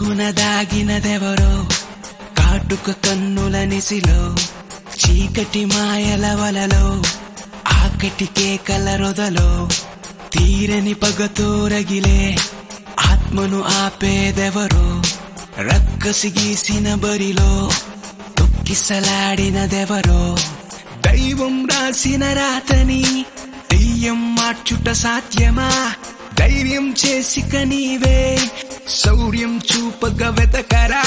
ముసుగున దాగినదెవరో కాటుక కన్నుల నిసిలో చీకటి మాయల వలలో ఆకటి కేకల రొదలో తీరని పగతో రగిలే ఆత్మను ఆపేదెవరో రక్కసి గీసిన బరిలో తొక్కిసలాడినదెవరో దైవం రాసిన రాతని దెయ్యం మార్చుట సాధ్యమా ధైర్యం చేసిక నీవే శౌర్యం చూపగ వెతకరా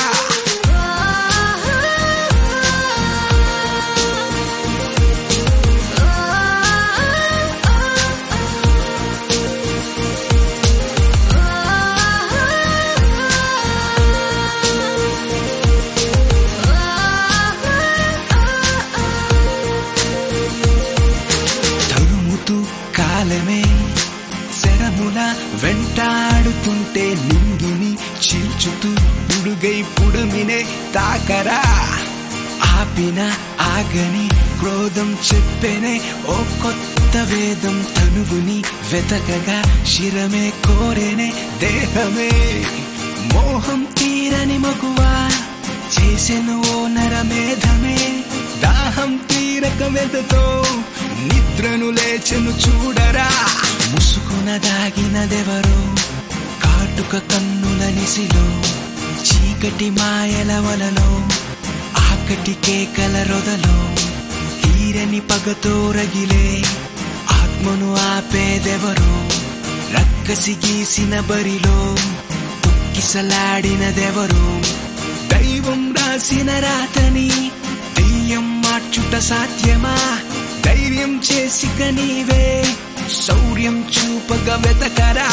తరుముతూ కాలమే శరముల వెంటాడుతుంటే నింగిని చీల్చుతూ పుడుగై పుడమినే తాకరా ఆపిన ఆగని క్రోధం చెప్పేనే ఓ కొత్త వేదం తనువుని వెతకగా శిరమే కోరేనే దేహమే మోహం తీరని మగువా చేసెను ఓ నరమేధమే దాహం తీరక వెదతో నిద్రను లేచెను చూడరా ముసుకున దాగినదెవరో కాటుక కన్నుల నిసిలో చీకటి మాయల వలలో ఆకటి కేకల రొదలో తీరని పగతో రగిలే ఆత్మను ఆపేదెవరో రక్కసి గీసిన బరిలో తొక్కిసలాడినదెవరో దైవం రాసిన రాతని దెయ్యం మార్చుట సాధ్యమా ధైర్యం చేసిక నీవే శౌర్యం చూపగ వెతకరా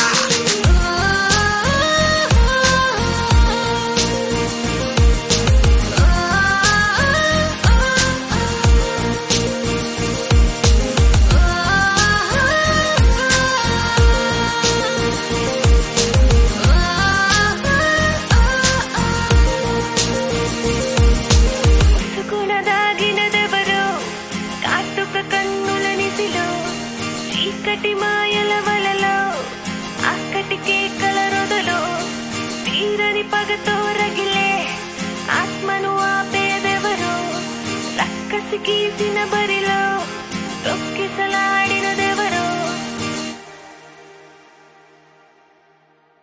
ముసుగున దాగినదెవరో కాటుక కన్నుల నిసిలో చీకటి మాయల వలలో అక్కటి కేకల రొదలో తీరని పగతో రగిలే ఆత్మను ఆపేదెవరో రక్కసి గీసిన బరిలో తొక్కిసలాడి